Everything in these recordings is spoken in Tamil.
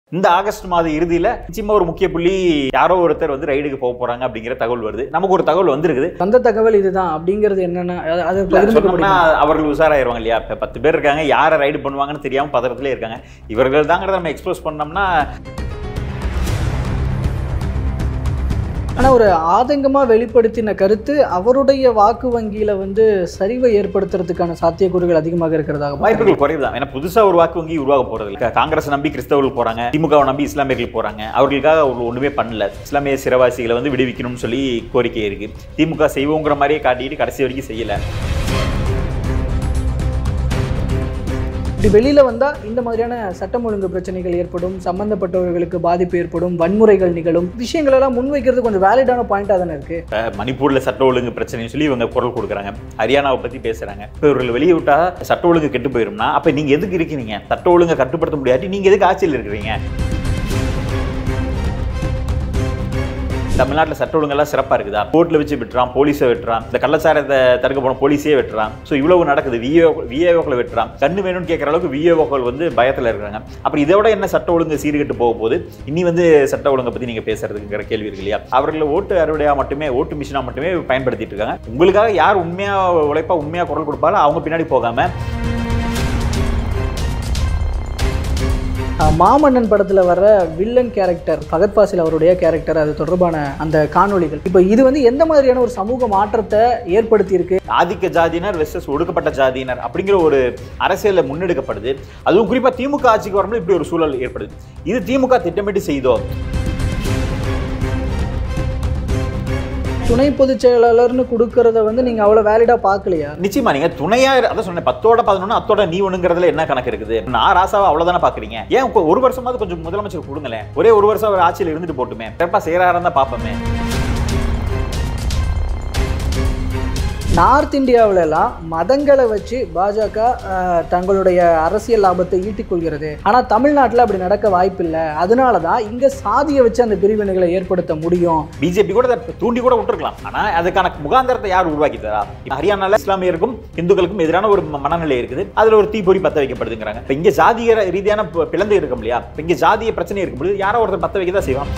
இந்த ஆகஸ்ட் மாத இறுதியில நிச்சயமா ஒரு முக்கிய புள்ளி யாரோ ஒருத்தர் வந்து ரைடுக்கு போக போறாங்க அப்படிங்கிற தகவல் வருது நமக்கு ஒரு தகவல் வந்திருக்குது வந்த தகவல் இதுதான் அப்படிங்கிறது என்னன்னா அது- அது இல்ல, பகிர்ந்துக்க சொன்னோம்னா முடியுமா? அவர்கள் உஷாராயிருவாங்க இல்லையா இப்ப பத்து பேர் இருக்காங்க யாரை ரைடு பண்ணுவாங்கன்னு தெரியாம பதறத்திலே இருக்காங்க இவர்கள் தாங்கிறத நம்ம எக்ஸ்போஸ் பண்ணோம்னா ஆனா ஒரு ஆதங்கமா வெளிப்படுத்தின கருத்து அவருடைய வாக்கு வங்கியில வந்து சரிவை ஏற்படுத்துறதுக்கான சாத்தியக்கூறுகள் அதிகமாக இருக்கிறதாக வாய்ப்புகள் குறைவு தான் ஏன்னா புதுசா ஒரு வாக்கு வங்கி உருவாக போறது இல்லை காங்கிரஸ் நம்பி கிறிஸ்தவர்கள் போறாங்க திமுகவை நம்பி இஸ்லாமியர்கள் போறாங்க அவர்களுக்காக அவர் ஒண்ணுமே பண்ணல இஸ்லாமிய சிறவாசிகளை வந்து விடுவிக்கணும்னு சொல்லி கோரிக்கை இருக்கு திமுக செய்வோங்கிற மாதிரியே காட்டிட்டு கடைசி வரைக்கும் செய்யல இப்படி வெளியில வந்தா இந்த மாதிரியான சட்டம் ஒழுங்கு பிரச்சனைகள் ஏற்படும் சம்பந்தப்பட்டவர்களுக்கு பாதிப்பு ஏற்படும் வன்முறைகள் நிகழும் விஷயங்கள் எல்லாம் முன்வைக்கிறது கொஞ்சம் வேலிடான பாயிண்டா தானே இருக்கு இப்ப மணிப்பூர்ல சட்ட ஒழுங்கு பிரச்சனைன்னு சொல்லி இவங்க குரல் கொடுக்குறாங்க ஹரியானாவை பத்தி பேசுறாங்க இப்போ இவர்கள் வெளியே விட்டா சட்ட ஒழுங்கு கெட்டு போயிரும்னா அப்ப நீங்க எதுக்கு இருக்கீங்க சட்ட ஒழுங்கை கட்டுப்படுத்த முடியாட்டி நீங்க எதுக்கு ஆட்சியில் இருக்கிறீங்க தமிழ்நாட்டில் சட்ட ஒழுங்கெல்லாம் சிறப்பாக இருக்குதா கோர்ட்டில் வச்சு வெட்டுறான் போலீஸை வெட்டுறான் இந்த கள்ளச்சாரத்தை தடுக்க போன போலீஸே வெட்டுறான் ஸோ இவ்வளவு நடக்குது விஏ விஏஓக்களை வெட்டுறான் கண்ணு வேணும்னு கேட்குற அளவுக்கு விஏஓக்கள் வந்து பயத்தில் இருக்கிறாங்க அப்புறம் இதோட என்ன சட்ட ஒழுங்கு சீர்கெட்டு போக போகுது இனி வந்து சட்ட ஒழுங்கை பற்றி நீங்கள் பேசுறதுங்கிற கேள்வி இருக்கு இல்லையா அவர்களை ஓட்டு அறுவடையாக மட்டுமே ஓட்டு மிஷினாக மட்டுமே பயன்படுத்திட்டு இருக்காங்க உங்களுக்காக யார் உண்மையாக உழைப்பா உண்மையாக குரல் கொடுப்பாலும் அவங்க பின்னாடி போகாம அஹ் மாமன்னன் படத்துல வர்ற வில்லன் கேரக்டர் ஃபகத் ஃபாசில் அவருடைய கேரக்டர் அது தொடர்பான அந்த காணொளிகள் இப்போ இது வந்து எந்த மாதிரியான ஒரு சமூக மாற்றத்தை ஏற்படுத்தி இருக்கு ஆதிக்க ஜாதியினர் வெர்சஸ் ஒடுக்கப்பட்ட ஜாதியினர் அப்படிங்கிற ஒரு அரசியலில் முன்னெடுக்கப்படுது அதுவும் குறிப்பாக திமுக ஆட்சிக்கு வரும்போது இப்படி ஒரு சூழல் ஏற்படுது இது திமுக திட்டமிட்டு செய்தோ துணை பொதுச் செயலாளர்னு கொடுக்கறத வந்து நீங்க அவ்வளவு வேலிடா பார்க்கலையா நிச்சயமா நீங்க துணையா அதான் சொன்னேன் பத்தோட பதினொன்று அத்தோட நீ ஒண்ணுங்கிறதுல என்ன கணக்கு இருக்குது நான் ராசாவை அவ்வளவுதானே பாக்குறீங்க ஏன் இப்ப ஒரு வருஷமாவது கொஞ்சம் முதலமைச்சர் கொடுங்களேன் ஒரே ஒரு வருஷம் அவர் ஆட்சியில் இருந்துட்டு போட்டுமே சிறப்பா செய்யறாரா இருந்தா பாப்போமே நார்த் இந்தியாவுல எல்லாம் மதங்களை வச்சு பாஜக அஹ், தங்களுடைய அரசியல் லாபத்தை ஈட்டிக் கொள்கிறது ஆனா தமிழ்நாட்டுல அப்படி நடக்க வாய்ப்பில்லை அதனால தான் இங்க சாதியை வச்சு அந்த பிரிவினைகளை ஏற்படுத்த முடியும் பிஜேபி கூட அதை தூண்டி கூட விட்டுருக்கலாம் ஆனா அதுக்கான முகாந்திரத்தை யார் உருவாக்கி தரா இப்ப ஹரியானால இஸ்லாமியருக்கும் இந்துக்களுக்கும் எதிரான ஒரு ம- மனநிலை இருக்குது அதுல ஒரு தீப்பொறி பத்த வைக்கப்படுதுங்கிறாங்க இப்ப இங்க ஜாதிய ரீதியான ப- பிளந்து இருக்கும் இல்லையா இப்ப இங்க ஜாதிய பிரச்சனை இருக்கும்போது யாரோ ஒருத்தர் பத்த வைக்க தான் செய்வான்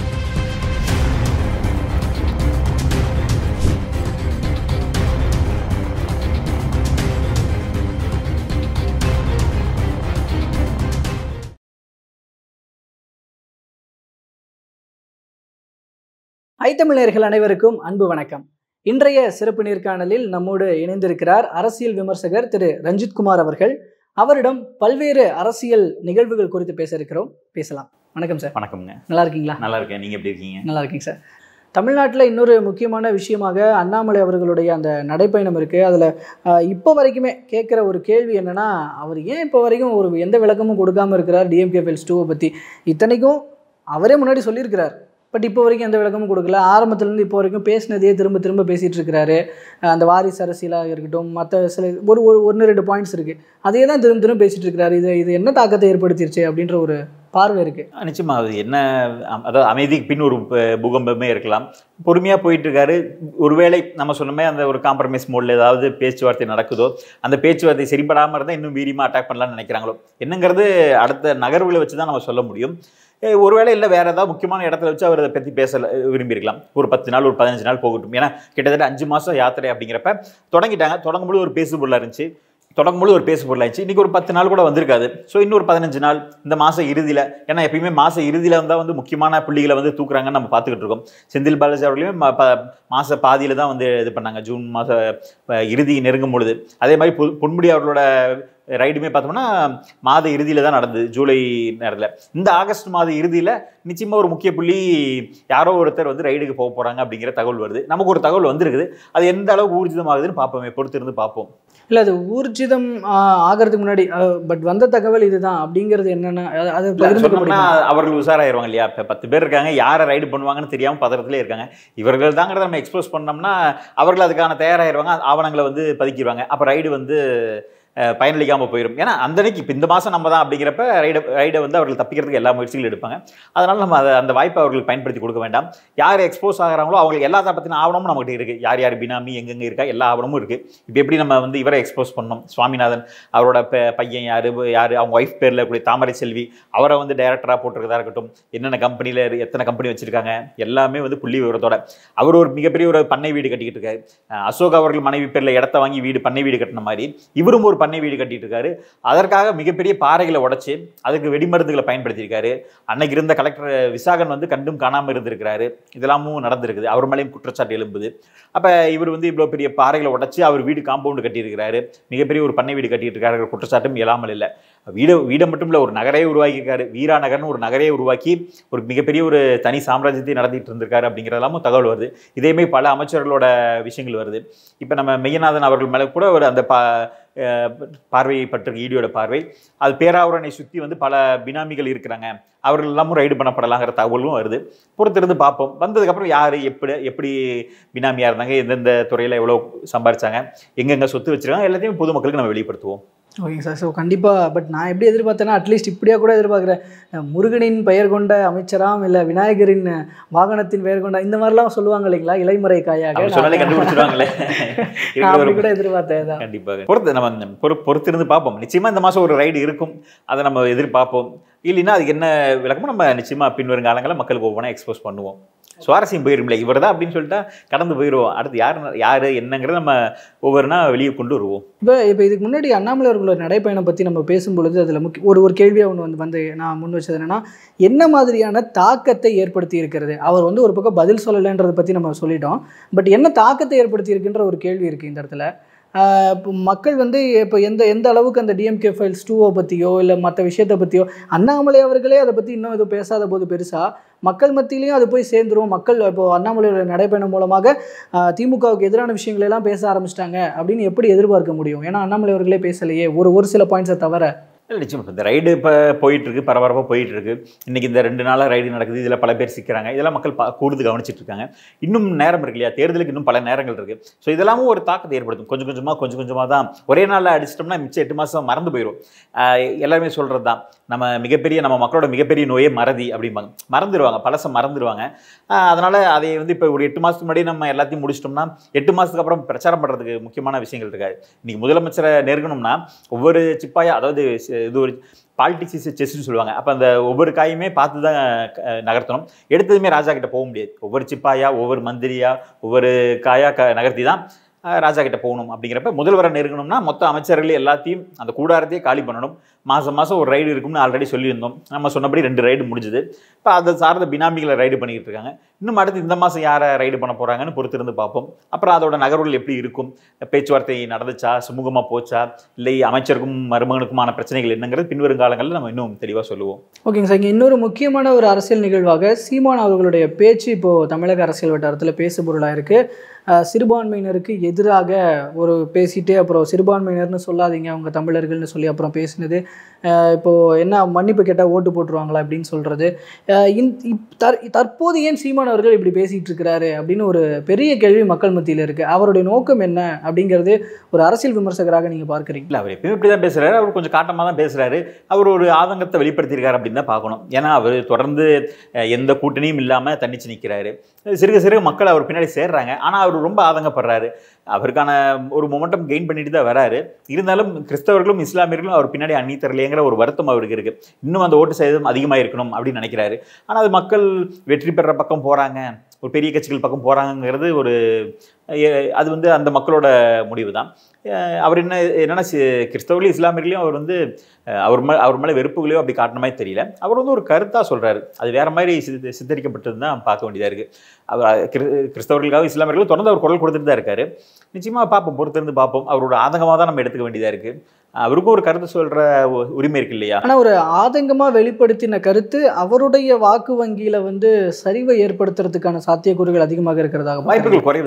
ஐத்தமிழர்கள் அனைவருக்கும் அன்பு வணக்கம் இன்றைய சிறப்பு நேர்காணலில் நம்மோடு இணைந்திருக்கிறார் அரசியல் விமர்சகர் திரு ரஞ்சித் குமார் அவர்கள் அவரிடம் பல்வேறு அரசியல் நிகழ்வுகள் குறித்து பேச இருக்கிறோம் பேசலாம் வணக்கம் சார் வணக்கம்ங்க நல்லா இருக்கீங்களா நல்லா இருக்கேன் நீங்க எப்படி இருக்கீங்க நல்லா இருக்கீங்க சார் தமிழ்நாட்டில் இன்னொரு முக்கியமான விஷயமாக அண்ணாமலை அவர்களுடைய அந்த நடைப்பயணம் இருக்குது அதில் இப்போ வரைக்குமே கேட்குற ஒரு கேள்வி என்னென்னா அவர் ஏன் இப்போ வரைக்கும் ஒரு எந்த விளக்கமும் கொடுக்காம இருக்கிறார் டிஎம்கே ஃபெல்ஸ் டூவை பற்றி இத்தனைக்கும் அவரே முன்னாடி சொல்லியிருக்கிறார் பட் இப்போ வரைக்கும் எந்த விளக்கமும் கொடுக்கல ஆரம்பத்துலேருந்து இப்போ வரைக்கும் பேசினதையே திரும்ப திரும்ப பேசிகிட்டு இருக்கிறாரு அஹ் அந்த வாரிசு அரசியலாக இருக்கட்டும் மற்ற சில ஒரு ஒரு ஒன்று ரெண்டு பாயிண்ட்ஸ் இருக்குது அதையே தான் திரும்ப திரும்ப பேசிகிட்டு இருக்கிறாரு இது இது என்ன தாக்கத்தை ஏற்படுத்திருச்சு அப்படின்ற ஒரு பார்வை இருக்குது நிச்சயமா அது என்ன அம், அதாவது அமைதிக்கு பின் ஒரு ப- பூகம்பமே இருக்கலாம் பொறுமையா போயிட்டு இருக்காரு ஒருவேளை நம்ம சொன்னமே அந்த ஒரு காம்ப்ரமைஸ் மோட்ல ஏதாவது பேச்சுவார்த்தை நடக்குதோ அந்த பேச்சுவார்த்தை சரிப்படாம இருந்தால் இன்னும் வீரியமா அட்டாக் பண்ணலாம்னு நினைக்கிறாங்களோ என்னங்கிறது அடுத்த நகர்வுகளை வச்சு தான் நம்ம சொல்ல முடியும் ஏ, ஒருவேளை இல்லை வேற ஏதாவது முக்கியமான இடத்துல வச்சு அவர் அதை பற்றி பேச விரும்பியிருக்கலாம் ஒரு பத்து நாள் ஒரு பதினஞ்சு நாள் போகட்டும் ஏன்னா கிட்டத்தட்ட அஞ்சு மாதம் யாத்திரை அப்படிங்கிறப்ப தொடங்கிட்டாங்க தொடங்கும்போது ஒரு பேசு பொருளாக இருந்துச்சு தொடங்கும்போது ஒரு பேசு பொருளாச்சு இன்னைக்கு ஒரு பத்து நாள் கூட வந்திருக்காது ஸோ இன்னொரு பதினஞ்சு நாள் இந்த மாதம் இறுதியில் ஏன்னா எப்பயுமே மாதம் இறுதியில் வந்தால் வந்து முக்கியமான புள்ளிகளை வந்து தூக்குறாங்கன்னு நம்ம பார்த்துக்கிட்டு இருக்கோம் செந்தில் பாலாஜி அவர்களையும் ம- ப மாத பாதியில் தான் வந்து இது பண்ணாங்க ஜூன் மாத இறுதி நெருங்கும் பொழுது அதே மாதிரி பொ- பொன்முடி அவர்களோட ரைடுமே பார்த்தோம்னா மாத இறுதியில் தான் நடந்தது ஜூலை நேரத்தில் இந்த ஆகஸ்ட் மாத இறுதியில் நிச்சயமாக ஒரு முக்கிய புள்ளி யாரோ ஒருத்தர் வந்து ரைடுக்கு போக போகிறாங்க அப்படிங்கிற தகவல் வருது நமக்கு ஒரு தகவல் வந்திருக்குது அது எந்த அளவுக்கு ஊர்ஜிதமாகுதுன்னு பார்ப்போமே பொறுத்திருந்து பார்ப்போம் இல்லை அது ஊர்ஜிதம் ஆஹ், ஆகிறதுக்கு முன்னாடி பட் வந்த தகவல் இதுதான் அப்படிங்கிறது என்னென்ன அது- அது இல்ல, பகிர்ந்துக்க சொன்னோம்னா முடியுமா? அவர்கள் உஷாராயிருவாங்க இல்லையா இப்போ பத்து பேர் இருக்காங்க யாரை ரைடு பண்ணுவாங்கன்னு தெரியாம பதறத்திலே இருக்காங்க இவர்கள் தாங்கிறத நம்ம எக்ஸ்போஸ் பண்ணோம்னா அவர்கள் அதுக்கான தயாராகிடுவாங்க ஆவணங்களை வந்து பதுக்கிடுவாங்க அப்போ ரைடு வந்து அஹ், பயனளிக்காம போயிடும் ஏன்னா அந்த அன்னைக்கு இப்போ இந்த மாதம் நம்ம தான் அப்படிங்கிறப்ப ரைடை ரைடை வந்து அவர்கள் தப்பிக்கிறதுக்கு எல்லா முயற்சிகளும் எடுப்பாங்க அதனால நம்ம அதை அந்த வாய்ப்பை அவர்களுக்கு பயன்படுத்தி கொடுக்க வேண்டாம் யார் எக்ஸ்போஸ் ஆகுறாங்களோ அவங்களுக்கு எல்லா பற்றின ஆவணமும் நம்மகிட்ட இருக்குது யார் யார் பினாமி எங்கெங்கே இருக்கா எல்லா ஆவணமும் இருக்குது இப்போ எப்படி நம்ம வந்து இவரை எக்ஸ்போஸ் பண்ணோம் சுவாமிநாதன் அவரோட ப- பையன் யார் யார் அவங்க ஒய்ஃப் பேரில் கூடிய தாமரை செல்வி அவரை வந்து டைரக்டராக போட்டிருக்கதா இருக்கட்டும் என்னென்ன கம்பெனியில் எத்தனை கம்பெனி வச்சுருக்காங்க எல்லாமே வந்து புள்ளி விவரத்தோட அவர் ஒரு மிகப்பெரிய ஒரு பண்ணை வீடு கட்டிக்கிட்டு இருக்காரு அஹ் அசோக் அவர்கள் மனைவி பேரில் இடத்த வாங்கி வீடு பண்ணை வீடு கட்டின மாதிரி இவரும் ஒரு பண்ணை வீடு கட்டிட்டு இருக்காரு அதற்காக மிகப்பெரிய பாறைகளை உடைச்சு அதுக்கு வெடிமருந்துகளை பயன்படுத்தியிருக்காரு அன்னைக்கு இருந்த கலெக்டர் விசாகன் வந்து கண்டும் காணாமல் இருந்திருக்கிறாரு இதெல்லாமும் நடந்திருக்குது அவர் மேலேயும் குற்றச்சாட்டு எழும்புது அப்போ இவர் வந்து இவ்வளோ பெரிய பாறைகளை உடைச்சு அவர் வீடு காம்பவுண்டு கட்டியிருக்கிறாரு மிகப்பெரிய ஒரு பண்ணை வீடு கட்டிட்டு இருக்காரு குற்றச்சாட்டும் இயலாமல் இல்லை வீடு வீடை மட்டும் இல்லை ஒரு நகரே உருவாக்கியிருக்காரு வீரா நகர்னு ஒரு நகரே உருவாக்கி ஒரு மிகப்பெரிய ஒரு தனி சாம்ராஜ்யத்தை நடத்திட்டு இருந்திருக்காரு அப்படிங்கிறதெல்லாமும் தகவல் வருது இதேமே பல அமைச்சர்களோட விஷயங்கள் வருது இப்போ நம்ம மெய்யநாதன் அவர்கள் மேலே கூட ஒரு அந்த பா அஹ் பார்வையை பற்றிருக்க ஈடியோட பார்வை அது பேராவூரனை சுற்றி வந்து பல பினாமிகள் இருக்கிறாங்க அவர்கள் எல்லாமும் ரைடு பண்ணப்படலாங்கிற தகவலும் வருது பொறுத்திருந்து பார்ப்போம் வந்ததுக்கப்புறம் யார் எப்படி எப்படி பினாமியாக இருந்தாங்க எந்தெந்த துறையில் எவ்வளோ சம்பாரிச்சாங்க எங்கெங்கே சொத்து வச்சிருக்காங்க எல்லாத்தையும் பொதுமக்களுக்கு நம்ம வெளிப்படுத்துவோம் ஓகேங்க சார் ஸோ கண்டிப்பாக பட் நான் எப்படி எதிர்பார்த்தேன்னா அட்லீஸ்ட் இப்படியா கூட எதிர்பார்க்குறேன் அஹ் முருகனின் பெயர் கொண்ட அமைச்சராம் இல்லை விநாயகரின் அஹ், வாகனத்தின் பெயர் கொண்ட இந்த மாதிரிலாம் சொல்லுவாங்க இல்லைங்களா இலைமறை காயாக அவங்க சொன்னாலே நான் கண்டுபிடிச்சிருவாங்களே நான் அப்படி இருக்கிற கூட எதிர்பார்த்தேன் தான் கண்டிப்பாக பொறுத்து நம்ம இந்த பொறு பொறுத்திருந்து பார்ப்போம் நிச்சயமா இந்த மாதம் ஒரு ரைடு இருக்கும் அதை நம்ம எதிர்பார்ப்போம் இல்லைன்னா அதுக்கு என்ன விளக்கமோ நம்ம நிச்சயமா பின்வரும் காலங்களில் மக்களுக்கு ஒவ்வொன்றா எக்ஸ்போஸ் பண்ணுவோம் சுவாரஸ்யம் போயிரும்ல இவர் தான் அப்படின்னு சொல்லிட்டா கடந்து போயிடுவோம் அடுத்து யார் யார் என்னங்கிறத நம்ம ஒவ்வொருனா வெளியே கொண்டு வருவோம் இப்போ இப்போ இதுக்கு முன்னாடி அண்ணாமலை அவர்களோட நடைப்பயணம் பற்றி நம்ம பேசும்பொழுது அதில் முக்கிய ஒரு ஒரு கேள்வியாக ஒன்று வந்து வந்து நான் முன் வச்சது என்னன்னா என்ன மாதிரியான தாக்கத்தை ஏற்படுத்தி இருக்கிறது அவர் வந்து ஒரு பக்கம் பதில் சொல்லலைன்றதை பற்றி நம்ம சொல்லிட்டோம் பட் என்ன தாக்கத்தை ஏற்படுத்தி இருக்குன்ற ஒரு கேள்வி இருக்குது இந்த இடத்துல ஆஹ் இப்போ மக்கள் வந்து இப்போ எந்த எந்த அளவுக்கு அந்த டிஎம்கே ஃபைல்ஸ் டூவை பற்றியோ இல்லை மற்ற விஷயத்தை பற்றியோ அண்ணாமலை அவர்களே அதை பற்றி இன்னும் எதுவும் பேசாத போது பெருசாக மக்கள் மத்தியிலையும் அது போய் சேர்ந்துரும் மக்கள் இப்போ அண்ணாமலையோட நடைப்பயணம் மூலமாக ஆஹ் திமுகவுக்கு எதிரான விஷயங்களை எல்லாம் பேச ஆரம்பிச்சிட்டாங்க அப்படின்னு எப்படி எதிர்பார்க்க முடியும் ஏன்னா அண்ணாமலை அவர்களே பேசலையே ஒரு ஒரு சில பாயிண்ட்ஸை தவிர இல்லை நிச்சயம் இப்போ இந்த ரைடு இப்போ போயிட்டு இருக்கு பரபரப்பாக போயிட்டு இருக்கு இன்னைக்கு இந்த ரெண்டு நாளாக ரைடு நடக்குது இதில் பல பேர் சிக்கிறாங்க இதெல்லாம் மக்கள் பா கூர்ந்து கவனிச்சிட்டு இருக்காங்க இன்னும் நேரம் இருக்கு இல்லையா தேர்தலுக்கு இன்னும் பல நேரங்கள் இருக்கு ஸோ இதெல்லாமும் ஒரு தாக்கத்தை ஏற்படுத்தும் கொஞ்சம் கொஞ்சமாக கொஞ்சம் கொஞ்சமாக தான் ஒரே நாளில் அடிச்சிட்டோம்னா மிச்சம் எட்டு மாதம் மறந்து போயிடும் ஆஹ் எல்லாருமே சொல்கிறது தான் நம்ம மிகப்பெரிய நம்ம மக்களோட மிகப்பெரிய நோயே மறதி அப்படிம்பாங்க மறந்துடுவாங்க பழசை மறந்துடுவாங்க ஆஹ் அதனால அதை வந்து இப்போ ஒரு எட்டு மாதத்துக்கு முன்னாடி நம்ம எல்லாத்தையும் முடிச்சிட்டோம்னா எட்டு மாதத்துக்கு அப்புறம் பிரச்சாரம் பண்ணுறதுக்கு முக்கியமான விஷயங்கள் இருக்காது இன்னைக்கு முதலமைச்சரை நெருங்கணும்னா ஒவ்வொரு சிப்பாயா அதாவது சி- இது ஒரு பாலிடிக்ஸ் இஸ் செஸ்ன்னு சொல்லுவாங்க அப்போ அந்த ஒவ்வொரு காயுமே பார்த்து தான் க- நகர்த்தணும் எடுத்ததுமே ராஜா கிட்ட போக முடியாது ஒவ்வொரு சிப்பாயா ஒவ்வொரு மந்திரியா ஒவ்வொரு காயா க நகர்த்தி தான் அஹ், ராஜா கிட்ட போகணும் அப்படிங்கிறப்ப முதல்வரை நெருங்கணும்னா மொத்த அமைச்சர்கள் எல்லாத்தையும் அந்த கூடாரத்தையே காலி பண்ணணும் மாதம் மாதம் ஒரு ரைடு இருக்கும்னு ஆல்ரெடி சொல்லியிருந்தோம் நம்ம சொன்னபடி ரெண்டு ரைடு முடிஞ்சுது இப்போ அதை சார்ந்த பினாமிகளை ரைடு பண்ணிக்கிட்டு இருக்காங்க இன்னும் அடுத்து இந்த மாதம் யாரை ரைடு பண்ண போகிறாங்கன்னு பொறுத்திருந்து பார்ப்போம் அப்புறம் அதோட நகர்வுகள் எப்படி இருக்கும் பேச்சுவார்த்தை நடந்துச்சா சுமூகமாக போச்சா இல்லை அமைச்சருக்கும் மருமகனுக்குமான பிரச்சனைகள் என்னங்கிறது பின்வரும் காலங்களில் நம்ம இன்னும் தெளிவாக சொல்லுவோம் ஓகேங்க சார் இங்கே இன்னொரு முக்கியமான ஒரு அரசியல் நிகழ்வாக சீமான் அவர்களுடைய பேச்சு இப்போது தமிழக அரசியல் வட்டாரத்தில் பேசுபொருளாக இருக்குது சிறுபான்மையினருக்கு எதிராக ஒரு பேசிட்டு அப்புறம் சிறுபான்மையினர்னு சொல்லாதீங்க அவங்க தமிழர்கள்னு சொல்லி அப்புறம் பேசினது அஹ் இப்போ என்ன மன்னிப்பு கேட்டால் ஓட்டு போட்டுருவாங்களா அப்படின்னு சொல்கிறது தற் தற்போது ஏன் சீமான் அவர்கள் இப்படி பேசிகிட்டு இருக்கிறாரு அப்படின்னு ஒரு பெரிய கேள்வி மக்கள் மத்தியில் இருக்குது அவருடைய நோக்கம் என்ன அப்படிங்கிறது ஒரு அரசியல் விமர்சகராக நீங்கள் பார்க்குறீங்க இல்லை அவர் எப்பயும் இப்படி தான் பேசுகிறாரு அவர் கொஞ்சம் காட்டமாக தான் பேசுகிறாரு அவர் ஒரு ஆதங்கத்தை வெளிப்படுத்தியிருக்காரு அப்படின்னு தான் பார்க்கணும் ஏன்னா அவர் தொடர்ந்து அஹ், எந்த கூட்டணியும் இல்லாமல் தன்னிச்சு நிற்கிறாரு சிறுக சிறுக மக்கள் அவர் பின்னாடி சேர்றாங்க ஆனால் அவர் ரொம்ப ஆதங்கப்படுறாரு அவருக்கான ஒரு மொமெண்டம் கெயின் பண்ணிட்டு தான் வராரு இருந்தாலும் கிறிஸ்தவர்களும் இஸ்லாமியர்களும் அவர் பின்னாடி அண்ணி தரலையேங்கிற ஒரு வருத்தம் அவருக்கு இருக்கு இன்னும் அந்த ஓட்டு சதவீதம் அதிகமாக இருக்கணும் அப்படின்னு நினைக்கிறாரு ஆனால் அது மக்கள் வெற்றி பெற பக்கம் போகிறாங்க ஒரு பெரிய கட்சிகள் பக்கம் போகிறாங்கங்கிறது ஒரு அஹ், அது வந்து அந்த மக்களோட முடிவு தான் அஹ், அவர் என்ன என்னன்னா சி- கிறிஸ்தவர்களையும் இஸ்லாமியர்களையும் அவர் வந்து அஹ், அவர் மேலே அவர் மேலே வெறுப்புகளையோ அப்படி காட்டின மாதிரி தெரியல அவர் வந்து ஒரு கருத்தாக சொல்கிறாரு அது வேற மாதிரி சித்த- சித்தரிக்கப்பட்டது தான் பார்க்க வேண்டியதாக இருக்குது அவர் கிறிஸ்தவர்களுக்காக கிறிஸ்தவர்களுக்காக இஸ்லாமியர்கள் தொடர்ந்து அவர் குரல் கொடுத்துட்டு தான் இருக்காரு நிச்சயமாக பார்ப்போம் பொறுத்திருந்து பார்ப்போம் அவரோட ஆதங்கமாக தான் நம்ம எடுத்துக்க வேண்டியதாக இருக்குது அவருக்கும் ஒரு கருத்து சொல்கிற உரிமை இருக்கு இல்லையா ஆனால் ஒரு ஆதங்கமாக வெளிப்படுத்தின கருத்து அவருடைய வாக்கு வங்கியில் வந்து சரிவை ஏற்படுத்துறதுக்கான சாத்தியக்கூறுகள் அதிகமாக இருக்கிறதாக பார்க்கிறேன். வாய்ப்புகள் குறைவு தான் ஏன்னா புது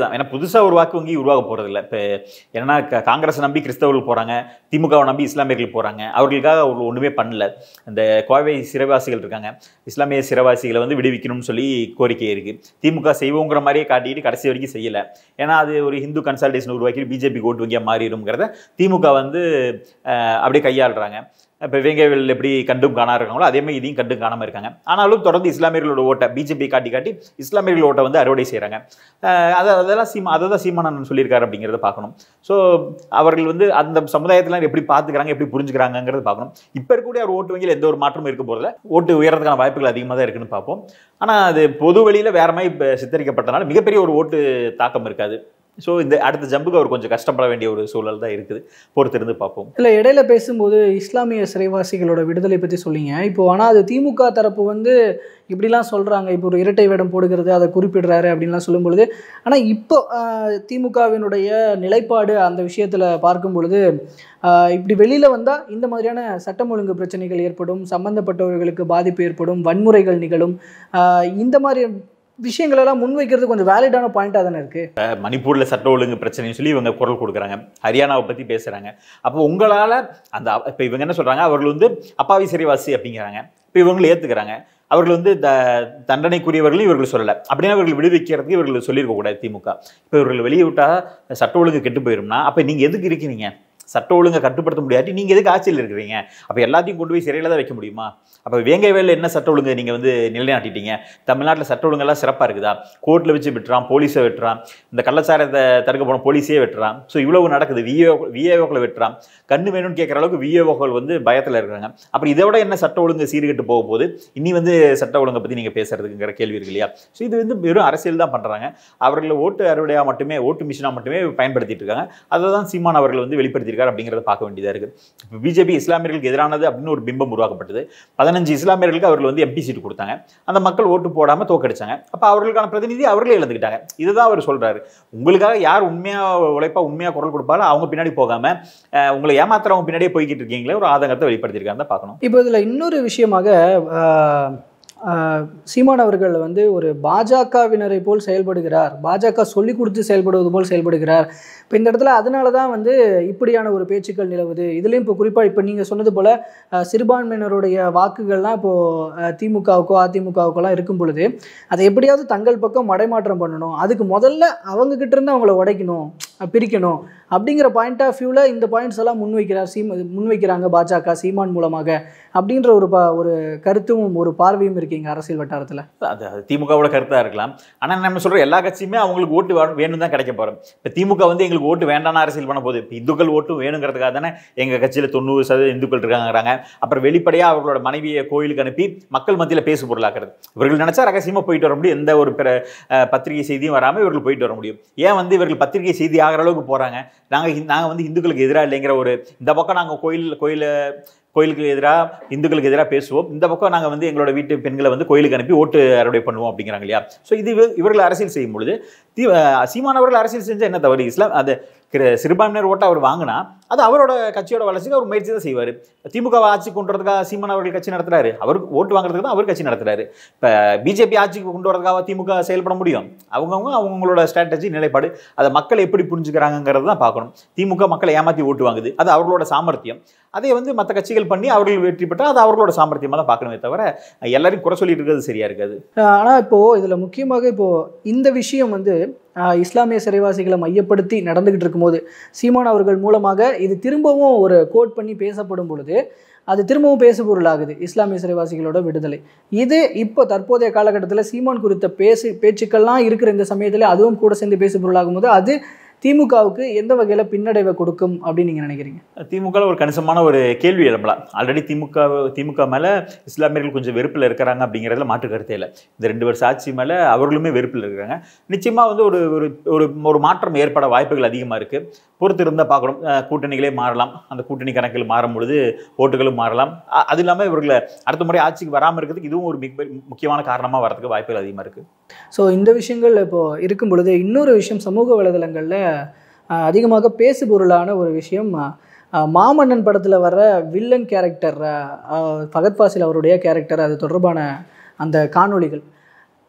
புதுசாக ஒரு வாக்கு வங்கி உருவாக போகிறதில்ல இப்போ என்னன்னா க- காங்கிரஸ் நம்பி கிறிஸ்தவர்கள் போகிறாங்க திமுகவை நம்பி இஸ்லாமியர்கள் போகிறாங்க அவர்களுக்காக அவர் ஒன்றுமே பண்ணல இந்த கோவை சிறைவாசிகள் இருக்காங்க இஸ்லாமிய சிறைவாசிகளை வந்து விடுவிக்கணும்னு சொல்லி கோரிக்கை இருக்குது திமுக செய்வோங்கிற மாதிரியே காட்டிட்டு கடைசி வரைக்கும் செய்யலை ஏன்னா அது ஒரு ஹிந்து கன்சல்டேஷன் உருவாக்கி பிஜேபி ஓட்டு வங்கியாக மாறிடும்ங்கிறத திமுக வந்து அஹ், அப்படியே கையாளுறாங்க இப்போ வேங்கவேல் எப்படி கண்டும் காணா இருக்காங்களோ அதே மாதிரி இதையும் கண்டும் காணாமல் இருக்காங்க ஆனாலும் தொடர்ந்து இஸ்லாமியர்களோட ஓட்டை பிஜேபி காட்டி காட்டி இஸ்லாமியர்கள் ஓட்டை வந்து அறுவடை செய்கிறாங்க அதை அதெல்லாம் சீமா அதை தான் சீமானன் சொல்லியிருக்காரு அப்படிங்கிறத பார்க்கணும் ஸோ அவர்கள் வந்து அந்த சமுதாயத்தில் எப்படி பார்த்துக்கிறாங்க எப்படி புரிஞ்சுக்கிறாங்கங்கிறத பார்க்கணும் இப்போ இருக்கக்கூடிய ஒரு ஓட்டு வங்கியில் எந்த ஒரு மாற்றமும் இருக்க போகிறதில்ல ஓட்டு உயரத்துக்கான வாய்ப்புகள் அதிகமாக தான் இருக்குன்னு பார்ப்போம் ஆனால் அது பொது வெளியில் வேற மாதிரி இப்போ சித்தரிக்கப்பட்டனால மிகப்பெரிய ஒரு ஓட்டு தாக்கம் இருக்காது ஸோ இந்த அடுத்த ஜம்புக்கு அவர் கொஞ்சம் கஷ்டப்பட வேண்டிய ஒரு சூழல் தான் இருக்குது பொறுத்திருந்து பார்ப்போம் இல்லை இடையில பேசும்போது இஸ்லாமிய சிறைவாசிகளோட விடுதலை பற்றி சொல்லிங்க இப்போ ஆனால் அது திமுக தரப்பு வந்து இப்படிலாம் சொல்கிறாங்க இப்போ ஒரு இரட்டை வேடம் போடுகிறது அதை குறிப்பிடுறாரு அப்படின்லாம் சொல்லும் பொழுது ஆனால் இப்போ ஆஹ், திமுகவினுடைய நிலைப்பாடு அந்த விஷயத்தில் பார்க்கும் பொழுது ஆஹ், இப்படி வெளியில் வந்தால் இந்த மாதிரியான சட்டம் ஒழுங்கு பிரச்சனைகள் ஏற்படும் சம்பந்தப்பட்டவர்களுக்கு பாதிப்பு ஏற்படும் வன்முறைகள் நிகழும் ஆஹ், இந்த மாதிரி விஷயங்களெல்லாம் முன்வைக்கிறது கொஞ்சம் வேலிடான பாயிண்டாக தானே இருக்குது மணிப்பூரில் சட்ட ஒழுங்கு பிரச்சனைன்னு சொல்லி இவங்க குரல் கொடுக்குறாங்க ஹரியானாவை பற்றி பேசுகிறாங்க அப்போ உங்களால் அந்த இப்போ இவங்க என்ன சொல்கிறாங்க அவர்கள் வந்து அப்பாவி சிறைவாசி அப்படிங்கிறாங்க இப்போ இவங்களை ஏற்றுக்கிறாங்க அவர்கள் வந்து த தண்டனைக்குரியவர்களும் இவர்கள் சொல்லலை அப்படின்னா இவர்கள் விடுவிக்கிறதுக்கு இவர்கள் சொல்லியிருக்க கூடாது திமுக இப்போ இவர்கள் வெளியே விட்டால் சட்ட ஒழுங்கு கெட்டு போயிரும்னா அப்போ நீங்கள் எதுக்கு இருக்கிறீங்க சட்ட ஒழுங்கை கட்டுப்படுத்த முடியாட்டி நீங்கள் எதுக்கு ஆட்சியில் இருக்கிறீங்க அப்போ எல்லாத்தையும் கொண்டு போய் சிறையில் தான் வைக்க முடியுமா அப்போ வேங்கை வேலையில் என்ன சட்ட ஒழுங்கு நீங்கள் வந்து நிலைநாட்டிட்டீங்க தமிழ்நாட்டில் சட்ட ஒழுங்கெல்லாம் சிறப்பாக இருக்குதா கோர்ட்டில் வச்சு விட்டுறான் போலீஸை வெட்டுறான் இந்த கள்ளச்சாரத்தை தடுக்க போன போலீஸே வெட்டுறான் ஸோ இவ்வளவு நடக்குது விஏஓ விஏஓக்களை வெட்டுறான் கண்ணு வேணும்னு கேட்குற அளவுக்கு விஏஓக்கள் வந்து பயத்தில் இருக்கிறாங்க அப்புறம் இதை விட என்ன சட்ட ஒழுங்கு சீர்கெட்டு போக போகுது இனி வந்து சட்ட ஒழுங்கை பற்றி நீங்கள் பேசுறதுங்கிற கேள்வி இருக்கு இல்லையா ஸோ இது வந்து வெறும் அரசியல் தான் பண்ணுறாங்க அவர்களை ஓட்டு அறுவடையாக மட்டுமே ஓட்டு மிஷினாக மட்டுமே பயன்படுத்திட்டு இருக்காங்க அதை தான் சீமான் அவர்கள் வந்து வெளிப்படுத்தியிருக்காரு அப்படிங்கிறத பார்க்க வேண்டியதாக இருக்குது இப்போ பிஜேபி இஸ்லாமியர்களுக்கு எதிரானது அப்படின்னு ஒரு பிம்பம் உருவாக்கப்பட்டது பதினஞ்சு இஸ்லாமியர்களுக்கு அவர்கள் வந்து எம்பி சீட் கொடுத்தாங்க அந்த மக்கள் ஓட்டு போடாமல் தோக்கடிச்சாங்க அப்போ அவர்களுக்கான பிரதிநிதி அவர்களே இழந்துக்கிட்டாங்க இதுதான் அவர் சொல்றாரு உங்களுக்காக யார் உண்மையாக உழைப்பா உண்மையாக குரல் கொடுப்பாலும் அவங்க பின்னாடி போகாம அஹ், உங்களை ஏமாத்துறவங்க பின்னாடியே போய்கிட்டு இருக்கீங்களே ஒரு ஆதங்கத்தை வெளிப்படுத்தியிருக்காங்க தான் பார்க்கணும் இப்போ இதில் இன்னொரு விஷயமாக ஆஹ், ஆஹ், சீமான் அவர்கள் வந்து ஒரு பாஜகவினரை போல் செயல்படுகிறார் பாஜக சொல்லி கொடுத்து செயல்படுவது போல் செயல்படுகிறார் இப்போ இந்த இடத்துல அதனால தான் வந்து இப்படியான ஒரு பேச்சுக்கள் நிலவுது இதுலேயும் இப்போ குறிப்பாக இப்போ நீங்கள் சொன்னது போல் ஆஹ், சிறுபான்மையினருடைய வாக்குகள்லாம் இப்போது திமுகவுக்கோ அதிமுகவுக்கோலாம் இருக்கும் பொழுது அதை எப்படியாவது தங்கள் பக்கம் மடைமாற்றம் பண்ணணும் அதுக்கு முதல்ல அவங்க கிட்ட இருந்து அவங்கள உடைக்கணும் அஹ், பிரிக்கணும் அப்படிங்கிற பாயிண்ட் ஆஃப் வியூவில் இந்த பாயிண்ட்ஸ் எல்லாம் முன்வைக்கிறார் சீம முன்வைக்கிறாங்க பாஜக சீமான் மூலமாக அப்படின்ற ஒரு ப ஒரு கருத்தும் ஒரு பார்வையும் இருக்கீங்க அரசியல் வட்டாரத்தில் அது அது திமுகவோட கருத்தாக இருக்கலாம் ஆனால் நம்ம சொல்கிற எல்லா கட்சியுமே அவங்களுக்கு ஓட்டு வேணும் வேணும் தான் கிடைக்க போகிறோம் இப்போ திமுக வந்து எங்களுக்கு ஓட்டு வேண்டாம்னு அரசியல் பண்ண போகுது இப்போ இந்துக்கள் ஓட்டு வேணுங்கிறதுக்காக தானே எங்கள் கட்சியில் தொண்ணூறு சதவீதம் இந்துக்கள் இருக்காங்கிறாங்க அப்புறம் வெளிப்படையாக அவர்களோட மனைவியை கோயிலுக்கு அனுப்பி மக்கள் மத்தியில் பேசு பொருளாக்குறது இவர்கள் நினச்சா ரகசியமாக போயிட்டு வர முடியும் எந்த ஒரு பிற அஹ், பத்திரிகை செய்தியும் வராமல் இவர்கள் போயிட்டு வர முடியும் ஏன் வந்து இவர்கள் பத்திரிகை செய்தி ஆகிற அளவுக்கு போகிறாங்க நாங்கள் நாங்கள் வந்து இந்துக்களுக்கு எதிராக இல்லைங்கிற ஒரு இந்த பக்கம் நாங்கள் கோயில் கோயிலை கோயிலுக்கு எதிராக இந்துக்களுக்கு எதிராக பேசுவோம் இந்த பக்கம் நாங்கள் வந்து எங்களோட வீட்டு பெண்களை வந்து கோயிலுக்கு அனுப்பி ஓட்டு அறுவடை பண்ணுவோம் அப்படிங்கிறாங்க இல்லையா ஸோ இது இவ- இவர்கள் அரசியல் செய்யும் பொழுது தி அஹ் சீமான் அவர்கள் அரசியல் செஞ்சால் என்ன தவறு இஸ்லாம் அது கிற- சிறுபான்மையினர் ஓட்டை அவர் வாங்கினா அது அவரோட கட்சியோட வளர்ச்சிக்கு அவர் முயற்சி தான் செய்வார் திமுக ஆட்சி கொண்டு வரதுக்காக சீமான் அவர்கள் கட்சி நடத்துறாரு அவர் ஓட்டு வாங்குறதுக்கு தான் அவர் கட்சி நடத்துறாரு இப்போ பிஜேபி ஆட்சிக்கு கொண்டு வரதுக்காக திமுக செயல்பட முடியும் அவங்கவுங்க அவங்களோட ஸ்ட்ராட்டஜி நிலைப்பாடு அதை மக்கள் எப்படி புரிஞ்சுக்கிறாங்கிறது தான் பார்க்கணும் திமுக மக்களை ஏமாற்றி ஓட்டு வாங்குது அது அவர்களோட சாமர்த்தியம் அதை வந்து மற்ற கட்சிகள் பண்ணி அவர்கள் வெற்றி பெற்றால் அது அவர்களோட சாமர்த்தியமாக தான் பார்க்கணுமே தவிர எல்லாரையும் குறை சொல்லிட்டு இருக்கிறது சரியா இருக்காது ஆனால் இப்போது இதில் முக்கியமாக இப்போது இந்த விஷயம் வந்து ஆஹ், இஸ்லாமிய சிறைவாசிகளை மையப்படுத்தி நடந்துக்கிட்டு இருக்கும்போது சீமான் அவர்கள் மூலமாக இது திரும்பவும் ஒரு கோட் பண்ணி பேசப்படும் பொழுது அது திரும்பவும் பேசுபொருளாகுது இஸ்லாமிய சிறைவாசிகளோட விடுதலை இது இப்போ தற்போதைய காலகட்டத்தில் சீமான் குறித்த பேசு பேச்சுக்கள்லாம் இருக்கிற இந்த சமயத்தில் அதுவும் கூட சேர்ந்து பேசுபொருளாகும் போது அது திமுகவுக்கு எந்த வகையில் பின்னடைவை கொடுக்கும் அப்படின்னு நீங்கள் நினைக்கிறீங்க திமுக ஒரு கணிசமான ஒரு கேள்வி எழுப்பலாம் ஆல்ரெடி திமுக திமுக மேலே இஸ்லாமியர்கள் கொஞ்சம் வெறுப்பில் இருக்கிறாங்க அப்படிங்கிறதுல மாற்று கருத்தே இல்லை இந்த ரெண்டு வருஷம் ஆட்சி மேலே அவர்களுமே வெறுப்பில் இருக்கிறாங்க நிச்சயமாக வந்து ஒரு ஒரு ஒரு ஒரு மாற்றம் ஏற்பட வாய்ப்புகள் அதிகமாக இருக்குது பொறுத்து இருந்தால் பார்க்கணும் அஹ் கூட்டணிகளே மாறலாம் அந்த கூட்டணி கணக்கில் மாறும் பொழுது ஓட்டுகளும் மாறலாம் அ- அது இல்லாமல் இவர்களை அடுத்த முறை ஆட்சிக்கு வராமல் இருக்கிறதுக்கு இதுவும் ஒரு மிக முக்கியமான காரணமாக வரதுக்கு வாய்ப்புகள் அதிகமாக இருக்குது ஸோ இந்த விஷயங்கள் இப்போது இருக்கும் பொழுது இன்னொரு விஷயம் சமூக வலைதளங்களில் ஆஹ், அதிகமாக பேசுபொருளான ஒரு விஷயம் ஆஹ், மாமன்னன் படத்தில் வர்ற வில்லன் கேரக்டர் ஃபகத் ஃபாசில் அவருடைய கேரக்டர் அது தொடர்பான அந்த காணொளிகள்